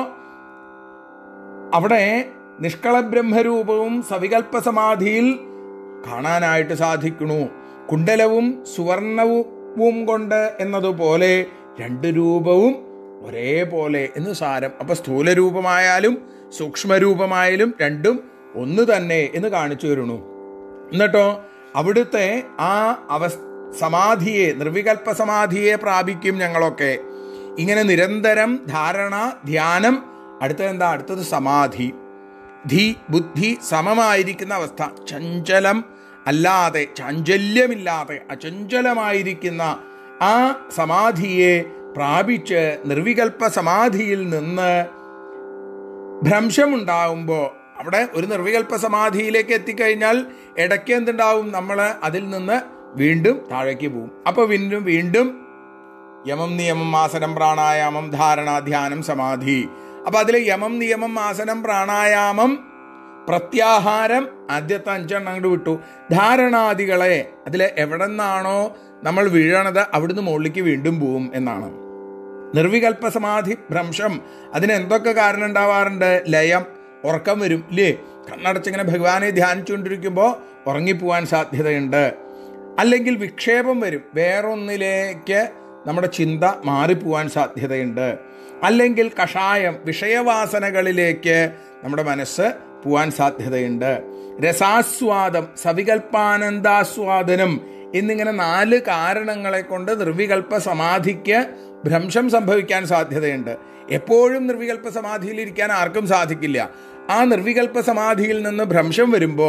അവിടെ നിഷ്കള ബ്രഹ്മരൂപവും സവികൽപ്പ സമാധിയിൽ കാണാനായിട്ട് സാധിക്കണു കുണ്ടലവും സുവർണവും കൊണ്ട് എന്നതുപോലെ രണ്ട് രൂപവും ഒരേപോലെ എന്ന് സാരം അപ്പൊ സ്ഥൂല രൂപമായാലും സൂക്ഷ്മരൂപമായാലും രണ്ടും ഒന്ന് തന്നെ എന്ന് കാണിച്ചു തരുന്നു എന്നിട്ടോ അവിടുത്തെ ആ അവ സമാധിയെ നിർവികൽപ്പ സമാധിയെ പ്രാപിക്കും ഞങ്ങളൊക്കെ ഇങ്ങനെ നിരന്തരം ധാരണ ധ്യാനം അടുത്തത് എന്താ അടുത്തത് സമാധി ധി ബുദ്ധി സമമായിരിക്കുന്ന അവസ്ഥ ചഞ്ചലം അല്ലാതെ ചാഞ്ചല്യമില്ലാതെ അചഞ്ചലമായിരിക്കുന്ന ആ സമാധിയെ പ്രാപിച്ച് നിർവികൽപ്പ സമാധിയിൽ നിന്ന് ഭ്രംശമുണ്ടാവുമ്പോൾ അവിടെ ഒരു നിർവികൽപ്പ സമാധിയിലേക്ക് എത്തിക്കഴിഞ്ഞാൽ ഇടയ്ക്ക് എന്തുണ്ടാവും നമ്മൾ അതിൽ നിന്ന് വീണ്ടും താഴേക്ക് പോവും അപ്പോൾ വീണ്ടും വീണ്ടും യമം നിയമം ആസനം പ്രാണായാമം ധാരണ ധ്യാനം സമാധി അപ്പൊ അതിൽ യമം നിയമം ആസനം പ്രാണായാമം പ്രത്യാഹാരം ആദ്യത്തെ അഞ്ചെണ്ണം അങ്ങോട്ട് വിട്ടു ധാരണാദികളെ അതിൽ എവിടെ നിന്നാണോ നമ്മൾ വീഴണത് അവിടുന്ന് മുകളിലേക്ക് വീണ്ടും പോവും എന്നാണ് നിർവികൽപ്പ സമാധി ഭ്രംശം അതിന് എന്തൊക്കെ കാരണം ഉണ്ടാവാറുണ്ട് ലയം ഉറക്കം വരും ഇല്ലേ കണ്ണടച്ചിങ്ങനെ ഭഗവാനെ ധ്യാനിച്ചുകൊണ്ടിരിക്കുമ്പോൾ ഉറങ്ങിപ്പോവാൻ സാധ്യതയുണ്ട് അല്ലെങ്കിൽ വിക്ഷേപം വരും വേറൊന്നിലേക്ക് നമ്മുടെ ചിന്ത മാറിപ്പോവാൻ സാധ്യതയുണ്ട് അല്ലെങ്കിൽ കഷായം വിഷയവാസനകളിലേക്ക് നമ്മുടെ മനസ്സ് പോവാൻ സാധ്യതയുണ്ട് രസാസ്വാദം സവികൽപ്പാനന്ദാസ്വാദനം എന്നിങ്ങനെ നാല് കാരണങ്ങളെ കൊണ്ട് നിർവികൽപ്പ സമാധിക്ക് ഭ്രംശം സംഭവിക്കാൻ സാധ്യതയുണ്ട് എപ്പോഴും നിർവികൽപ്പ സമാധിയിൽ ഇരിക്കാൻ ആർക്കും സാധിക്കില്ല ആ നിർവികൽപ്പ സമാധിയിൽ നിന്ന് ഭ്രംശം വരുമ്പോൾ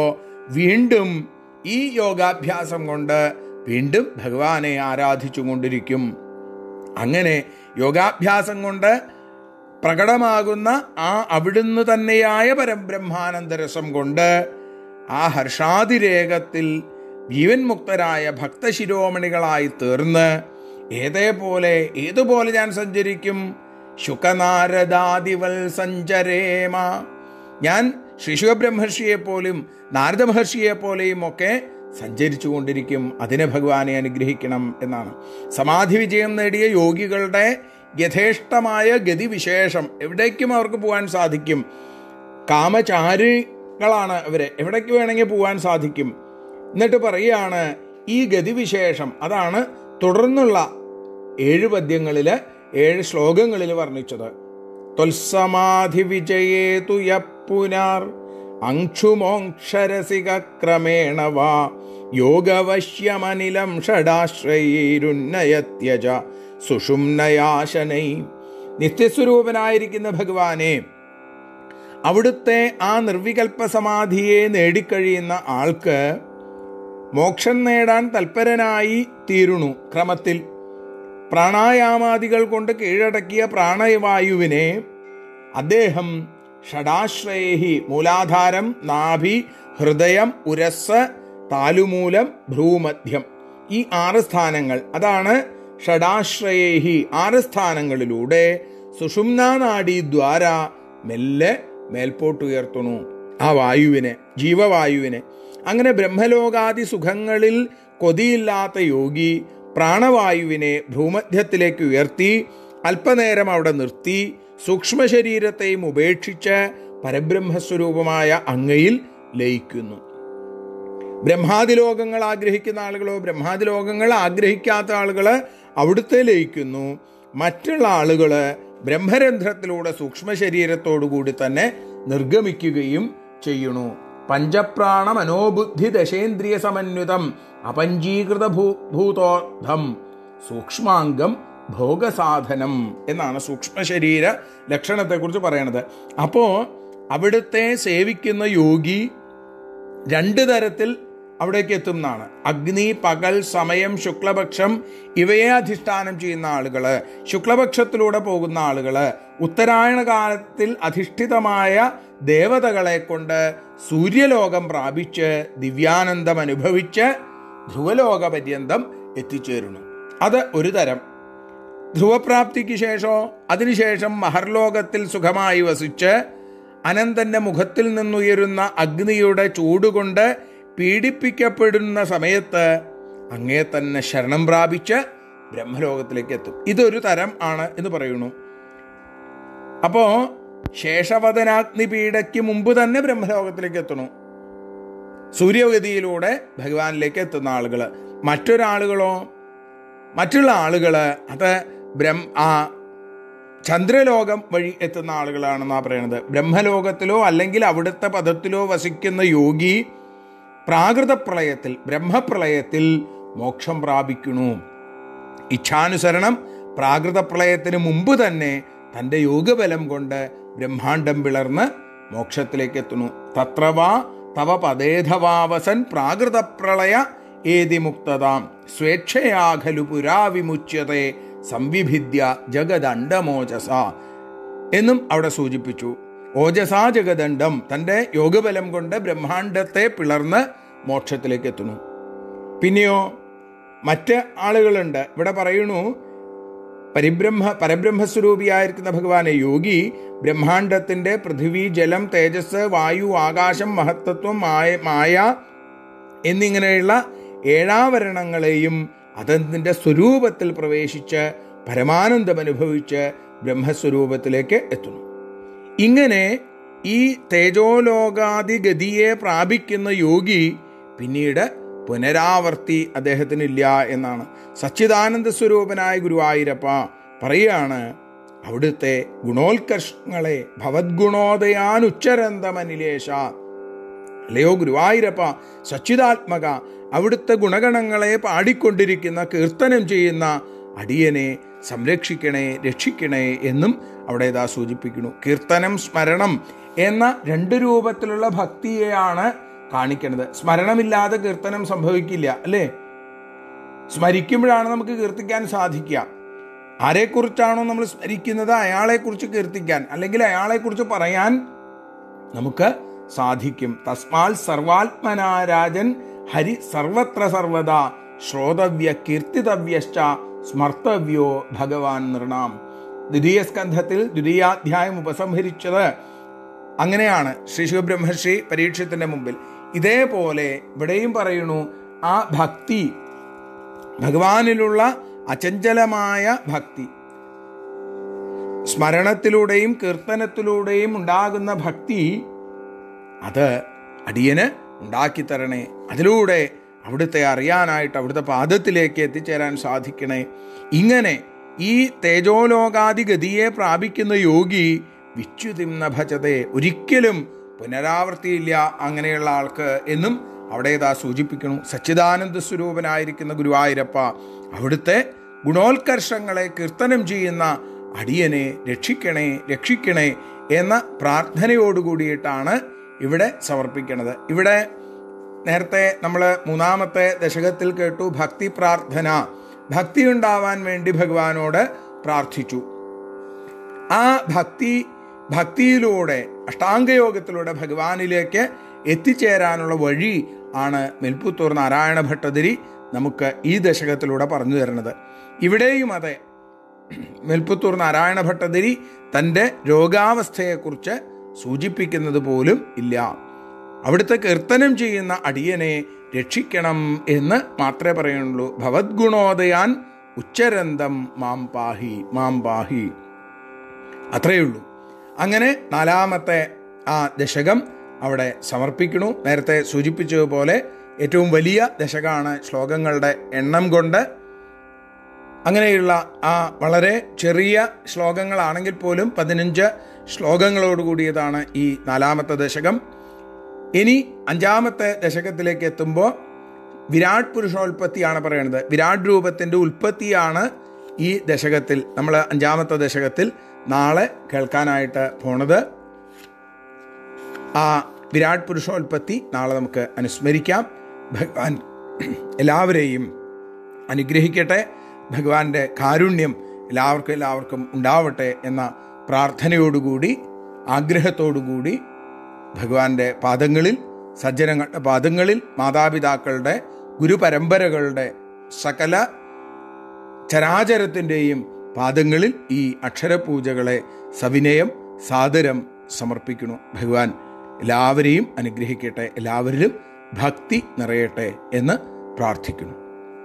വീണ്ടും ഈ യോഗാഭ്യാസം കൊണ്ട് വീണ്ടും ഭഗവാനെ ആരാധിച്ചു കൊണ്ടിരിക്കും അങ്ങനെ യോഗാഭ്യാസം കൊണ്ട് പ്രകടമാകുന്ന ആ അവിടുന്ന് തന്നെയായ പരബ്രഹ്മാനന്ദരസം കൊണ്ട് ആ ഹർഷാതിരേകത്തിൽ ജീവൻ മുക്തരായ ഭക്തശിരോമണികളായി തീർന്ന് ഏതേപോലെ ഏതുപോലെ ഞാൻ സഞ്ചരിക്കും ശുകനാരദാദിവൽ സഞ്ചരേമ ഞാൻ ശ്രീശുഖബ്രഹ്മർഷിയെ പോലും നാരദ മഹർഷിയെ പോലെയും ഒക്കെ സഞ്ചരിച്ചു കൊണ്ടിരിക്കും അതിനെ ഭഗവാനെ അനുഗ്രഹിക്കണം എന്നാണ് സമാധി വിജയം നേടിയ യോഗികളുടെ യഥേഷ്ടമായ ഗതിവിശേഷം എവിടേക്കും അവർക്ക് പോകാൻ സാധിക്കും കാമചാരികളാണ് അവര് എവിടേക്ക് വേണമെങ്കിൽ പോകാൻ സാധിക്കും എന്നിട്ട് പറയുകയാണ് ഈ ഗതിവിശേഷം അതാണ് തുടർന്നുള്ള ഏഴ് പദ്യങ്ങളില് ഏഴ് ശ്ലോകങ്ങളിൽ വർണ്ണിച്ചത് ത്വൽസമാധി വിജയേതു യപ്പുനാർ അങ്ക്ഷുമോക്ഷരസിക ക്രമേണ വാ യോഗവശ്യമനിലം ഷടാശ്രയീരുന്നയത്യജ സുഷുംനയാശനൈ നിത്യസ്വരൂപനായിരിക്കുന്ന ഭഗവാനെ അവിടുത്തെ ആ നിർവികൽപ്പ സമാധിയെ നേടിക്കഴിയുന്ന ആൾക്ക് മോക്ഷം നേടാൻ തൽപരനായി തീരുണു ക്രമത്തിൽ പ്രാണായാമാദികൾ കൊണ്ട് കീഴടക്കിയ പ്രാണവായുവിനെ അദ്ദേഹം ഷടാശ്രയേഹി മൂലാധാരം നാഭി ഹൃദയം ഉരസ് താലുമൂലം ഭ്രൂമധ്യം ഈ ആറ് സ്ഥാനങ്ങൾ അതാണ് ഷടാശ്രയേഹി ആറ് സ്ഥാനങ്ങളിലൂടെ സുഷുമ്നാനാഡി ദ്വാര മെല്ലെ മേൽപോട്ടുയർത്തുന്നു ആ വായുവിനെ ജീവവായുവിനെ അങ്ങനെ ബ്രഹ്മലോകാദി സുഖങ്ങളിൽ കൊതിയില്ലാത്ത യോഗി പ്രാണവായുവിനെ ഭൂമധ്യത്തിലേക്ക് ഉയർത്തി അല്പനേരം അവിടെ നിർത്തി സൂക്ഷ്മ ശരീരത്തെയും ഉപേക്ഷിച്ച് പരബ്രഹ്മസ്വരൂപമായ അങ്ങയിൽ ലയിക്കുന്നു ബ്രഹ്മാതിലോകങ്ങൾ ആഗ്രഹിക്കുന്ന ആളുകളോ ബ്രഹ്മാതിലോകങ്ങൾ ആഗ്രഹിക്കാത്ത ആളുകൾ അവിടുത്തെ ലയിക്കുന്നു മറ്റുള്ള ആളുകൾ ബ്രഹ്മരന്ധ്രത്തിലൂടെ സൂക്ഷ്മ ശരീരത്തോടുകൂടി തന്നെ നിർഗമിക്കുകയും ചെയ്യുന്നു പഞ്ചപ്രാണ മനോബുദ്ധി ദശേന്ദ്രിയ സമന്വിതം അപഞ്ചീകൃത ഭൂ ഭൂതോധം സൂക്ഷ്മാംഗം ഭോഗസാധനം എന്നാണ് സൂക്ഷ്മ ശരീര ലക്ഷണത്തെക്കുറിച്ച് പറയണത് അപ്പോൾ അവിടുത്തെ സേവിക്കുന്ന യോഗി രണ്ട് തരത്തിൽ അവിടേക്ക് എത്തും എന്നാണ് അഗ്നി പകൽ സമയം ശുക്ലപക്ഷം ഇവയെ അധിഷ്ഠാനം ചെയ്യുന്ന ആളുകള് ശുക്ലപക്ഷത്തിലൂടെ പോകുന്ന ആളുകള് ഉത്തരായണ കാലത്തിൽ അധിഷ്ഠിതമായ ദേവതകളെ കൊണ്ട് സൂര്യലോകം പ്രാപിച്ച് ദിവ്യാനന്ദം അനുഭവിച്ച് ധ്രുവലോക പര്യന്തം എത്തിച്ചേരുന്നു അത് ഒരു തരം ധ്രുവപ്രാപ്തിക്ക് ശേഷമോ അതിനുശേഷം മഹർലോകത്തിൽ സുഖമായി വസിച്ച് അനന്തന്റെ മുഖത്തിൽ നിന്നുയരുന്ന അഗ്നിയുടെ ചൂടുകൊണ്ട് പീഡിപ്പിക്കപ്പെടുന്ന സമയത്ത് അങ്ങേ തന്നെ ശരണം പ്രാപിച്ച് ബ്രഹ്മലോകത്തിലേക്ക് എത്തും ഇതൊരു തരം ആണ് എന്ന് പറയുന്നു അപ്പോ ശേഷവദനാഗ്നി പീഡയ്ക്ക് മുമ്പ് തന്നെ ബ്രഹ്മലോകത്തിലേക്ക് എത്തണു സൂര്യഗതിയിലൂടെ ഭഗവാനിലേക്ക് എത്തുന്ന ആളുകൾ മറ്റൊരാളുകളോ മറ്റുള്ള ആളുകൾ അത് ബ്രഹ്മ ആ ചന്ദ്രലോകം വഴി എത്തുന്ന ആളുകളാണെന്നാണ് പറയുന്നത് ബ്രഹ്മലോകത്തിലോ അല്ലെങ്കിൽ അവിടുത്തെ പദത്തിലോ വസിക്കുന്ന യോഗി പ്രാകൃത പ്രളയത്തിൽ ബ്രഹ്മപ്രളയത്തിൽ മോക്ഷം പ്രാപിക്കുന്നു ഇച്ഛാനുസരണം പ്രാകൃത പ്രളയത്തിന് മുമ്പ് തന്നെ തൻ്റെ യോഗബലം കൊണ്ട് ബ്രഹ്മാണ്ടം പിളർന്ന് മോക്ഷത്തിലേക്ക് എത്തുന്നു തത്രവാ തവ പദേധവാവസൻ പ്രാകൃത പ്രളയ ഏതി മുക്തതാം സ്വേച്ഛയാ ഖലു പുരാ വിമുച്യത്തെ സംവിഭിദ്യ ജഗദണ്ഡമോജസ എന്നും അവിടെ സൂചിപ്പിച്ചു ഓജസാ ജഗദണ്ഡം തൻ്റെ യോഗബലം കൊണ്ട് ബ്രഹ്മാണ്ടത്തെ പിളർന്ന് മോക്ഷത്തിലേക്ക് എത്തുന്നു പിന്നെയോ മറ്റ് ആളുകളുണ്ട് ഇവിടെ പറയുന്നു പരിബ്രഹ്മ പരബ്രഹ്മസ്വരൂപിയായിരിക്കുന്ന ഭഗവാനെ യോഗി ബ്രഹ്മാണ്ടത്തിന്റെ പൃഥിവി ജലം തേജസ് വായു ആകാശം മഹത്തത്വം മായ മായ എന്നിങ്ങനെയുള്ള ഏഴാവരണങ്ങളെയും അതതിൻ്റെ സ്വരൂപത്തിൽ പ്രവേശിച്ച് പരമാനന്ദം അനുഭവിച്ച് ബ്രഹ്മസ്വരൂപത്തിലേക്ക് എത്തുന്നു ഇങ്ങനെ ഈ തേജോലോകാദി ഗതിയെ പ്രാപിക്കുന്ന യോഗി പിന്നീട് പുനരാവർത്തി അദ്ദേഹത്തിനില്ല എന്നാണ് സച്ചിദാനന്ദ സ്വരൂപനായ ഗുരുവായൂരപ്പ പറയുകയാണ് അവിടുത്തെ ഗുണോത്കർഷങ്ങളെ ഭവദ്ഗുണോദയാനുച്ചരന്തമനിലേശ അല്ലയോ ഗുരുവായൂരപ്പ സച്ചിദാത്മക അവിടുത്തെ ഗുണഗണങ്ങളെ പാടിക്കൊണ്ടിരിക്കുന്ന കീർത്തനം ചെയ്യുന്ന അടിയനെ സംരക്ഷിക്കണേ രക്ഷിക്കണേ എന്നും അവിടെ ഇതാ സൂചിപ്പിക്കുന്നു കീർത്തനം സ്മരണം എന്ന രണ്ട് രൂപത്തിലുള്ള ഭക്തിയെയാണ് കാണിക്കണത് സ്മരണമില്ലാതെ കീർത്തനം സംഭവിക്കില്ല അല്ലേ സ്മരിക്കുമ്പോഴാണ് നമുക്ക് കീർത്തിക്കാൻ സാധിക്കുക ആരെക്കുറിച്ചാണോ നമ്മൾ സ്മരിക്കുന്നത് അയാളെക്കുറിച്ച് കീർത്തിക്കാൻ അല്ലെങ്കിൽ അയാളെക്കുറിച്ച് പറയാൻ നമുക്ക് സാധിക്കും തസ്മാൽ സർവാത്മനാരാജൻ ഹരി സർവത്ര സർവദാ ശ്രോതവ്യ കീർത്തിതവ്യശ്ച സ്മർത്തവ്യോ ഭഗവാൻ നൃണാം ദ്വിതീയ സ്കന്ധത്തിൽ ദ്വിതീയാധ്യായം ഉപസംഹരിച്ചത് അങ്ങനെയാണ് ശ്രീ ശിവബ്രഹ്മർഷി പരീക്ഷത്തിന്റെ മുമ്പിൽ ഇതേപോലെ ഇവിടെയും പറയുന്നു ആ ഭക്തി ഭഗവാനിലുള്ള അചഞ്ചലമായ ഭക്തി സ്മരണത്തിലൂടെയും കീർത്തനത്തിലൂടെയും ഉണ്ടാകുന്ന ഭക്തി അത് അടിയന് ഉണ്ടാക്കിത്തരണേ അതിലൂടെ അവിടുത്തെ അറിയാനായിട്ട് അവിടുത്തെ പാദത്തിലേക്ക് എത്തിച്ചേരാൻ സാധിക്കണേ ഇങ്ങനെ ഈ തേജോലോകാദി ഗതിയെ പ്രാപിക്കുന്ന യോഗി വിച്യുതിംന ഭജതെ ഒരിക്കലും പുനരാവൃത്തിയില്ല അങ്ങനെയുള്ള ആൾക്ക് എന്നും അവിടെ ഇതാ സൂചിപ്പിക്കുന്നു സച്ചിദാനന്ദ സ്വരൂപനായിരിക്കുന്ന ഗുരുവായൂരപ്പ അവിടുത്തെ ഗുണോത്കർഷങ്ങളെ കീർത്തനം ചെയ്യുന്ന അടിയനെ രക്ഷിക്കണേ രക്ഷിക്കണേ എന്ന പ്രാർത്ഥനയോടുകൂടിയിട്ടാണ് ഇവിടെ സമർപ്പിക്കുന്നത് ഇവിടെ നേരത്തെ നമ്മൾ മൂന്നാമത്തെ ദശകത്തിൽ കേട്ടു ഭക്തി പ്രാർത്ഥന ഭക്തി ഉണ്ടാവാൻ വേണ്ടി ഭഗവാനോട് പ്രാർത്ഥിച്ചു ആ ഭക്തി ഭക്തിയിലൂടെ അഷ്ടാംഗയോഗത്തിലൂടെ ഭഗവാനിലേക്ക് എത്തിച്ചേരാനുള്ള വഴി ആണ് മെൽപ്പുത്തൂർ നാരായണ ഭട്ടതിരി നമുക്ക് ഈ ദശകത്തിലൂടെ പറഞ്ഞു തരുന്നത് ഇവിടെയും അതെ മെൽപ്പുത്തൂർ നാരായണ ഭട്ടതിരി തൻ്റെ രോഗാവസ്ഥയെക്കുറിച്ച് സൂചിപ്പിക്കുന്നത് പോലും ഇല്ല അവിടുത്തെ കീർത്തനം ചെയ്യുന്ന അടിയനെ രക്ഷിക്കണം എന്ന് മാത്രമേ പറയുന്നുള്ളൂ ഭവദ്ഗുണോദയാൻ ഉച്ചരന്തം മാം പാഹി മാം പാഹി അത്രയേ ഉള്ളൂ അങ്ങനെ നാലാമത്തെ ആ ദശകം അവിടെ സമർപ്പിക്കണു നേരത്തെ സൂചിപ്പിച്ചതുപോലെ ഏറ്റവും വലിയ ദശകമാണ് ശ്ലോകങ്ങളുടെ എണ്ണം കൊണ്ട് അങ്ങനെയുള്ള ആ വളരെ ചെറിയ ശ്ലോകങ്ങളാണെങ്കിൽ പോലും പതിനഞ്ച് ശ്ലോകങ്ങളോട് കൂടിയതാണ് ഈ നാലാമത്തെ ദശകം ഇനി അഞ്ചാമത്തെ ദശകത്തിലേക്ക് എത്തുമ്പോൾ വിരാട് പുരുഷോൽപത്തിയാണ് പറയുന്നത് വിരാട് രൂപത്തിൻ്റെ ഉൽപ്പത്തിയാണ് ഈ ദശകത്തിൽ നമ്മൾ അഞ്ചാമത്തെ ദശകത്തിൽ നാളെ കേൾക്കാനായിട്ട് പോണത് ആ വിരാട് പുരുഷോൽപത്തി നാളെ നമുക്ക് അനുസ്മരിക്കാം ഭഗവാൻ എല്ലാവരെയും അനുഗ്രഹിക്കട്ടെ ഭഗവാന്റെ കാരുണ്യം എല്ലാവർക്കും എല്ലാവർക്കും ഉണ്ടാവട്ടെ എന്ന പ്രാർത്ഥനയോടുകൂടി ആഗ്രഹത്തോടുകൂടി ഭഗവാന്റെ പാദങ്ങളിൽ സജ്ജനങ്ങളുടെ പാദങ്ങളിൽ മാതാപിതാക്കളുടെ ഗുരുപരമ്പരകളുടെ സകല ചരാചരത്തിൻ്റെയും പാദങ്ങളിൽ ഈ അക്ഷരപൂജകളെ സവിനയം സാദരം സമർപ്പിക്കുന്നു ഭഗവാൻ എല്ലാവരെയും അനുഗ്രഹിക്കട്ടെ എല്ലാവരിലും ഭക്തി നിറയട്ടെ എന്ന് പ്രാർത്ഥിക്കുന്നു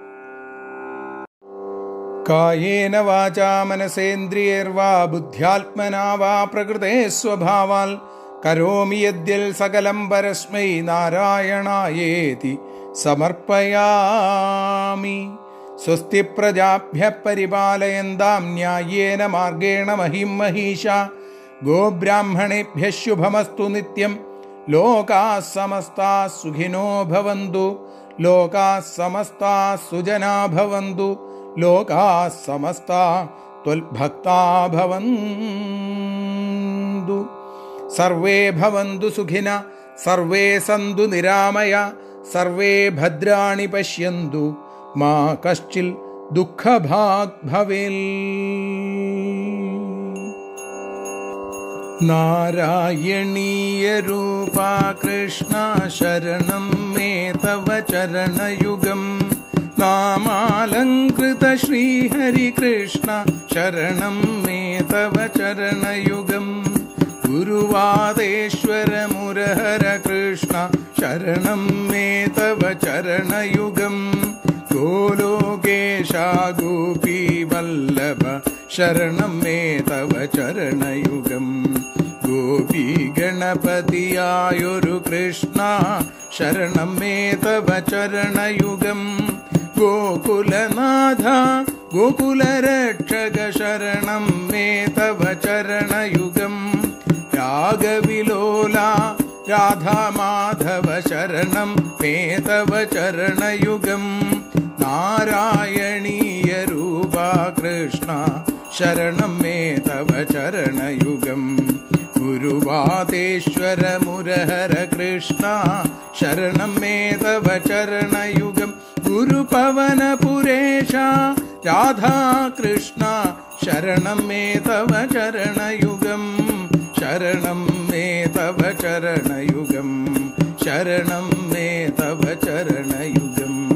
കായേന വാചാ മനസേന്ദ്രിയർവാ ബുദ്ധ്യാത്മനാ വാ പ്രകൃതേ സ്വഭാവാൽ കരോമി യദ്യൽ സകലം പരസ്മൈ നാരായണായേതി സമർപ്പയാമി സ്വസ്തി പ്രജാഭ്യ പരിപാലയന്താം ന്യായേന മാർഗേണ മഹിം മഹീഷ ഗോബ്രാഹ്മണേഭ്യ ശുഭമസ്തു നിത്യം ലോകാ സമസ്താ സുഖിനോ ഭവന്തു ലോകാ സമസ്താ സുജനാ ഭവന്തു ലോകാ സമസ്താ ത്വൽഭക്താ ഭവന്തു സർവേ ഭവന്തു സുഖിന സർവേ സന്തു നിരാമയ സർവേ ഭദ്രാണി പശ്യന്തു മാ കശ്ചിൽ ദുഃഖഭാഗ് ഭവേൽ നാരായണീയ രൂപ കൃഷ്ണ ശരണം മേ തവ ചരണയുഗം നാമാലങ്കൃത ശ്രീഹരികൃഷ്ണ ശരണം മേ തവ ചരണയുഗം ഗുരുവാദേശ്വര മുരഹര കൃഷ്ണ ശരണം മേ തവ ചരണയുഗം ഗോലോകേശ ഗോപീ വല്ലഭ ശരണം മേ തവ ചരണയുഗം ഗോപി ഗണപതിയായൊരു കൃഷ്ണ ശരണം മേ തവ ചരണയുഗം ഗോകുലനാഥ ഗോകുലരക്ഷക ശരണം മേ തവ ചരണയുഗം രാഗവിലോല രാധാമാധവ ശരണം മേ തവ ചരണയുഗം നാരായണീയ രൂപ കൃഷ്ണ ശരണം മേ തവ ചരണയുഗം ഗുരുവാദേശ്വര മുരഹര കൃഷ്ണ ശരണം മേ തവ ചരണയുഗം ഗുരുപവനപുരേശ രാധാകൃഷ്ണ ശരണം മേ തവ ചരണയുഗം ശരണം മേ തവ ചരണയുഗം ശരണം മേ തവ ചരണയുഗം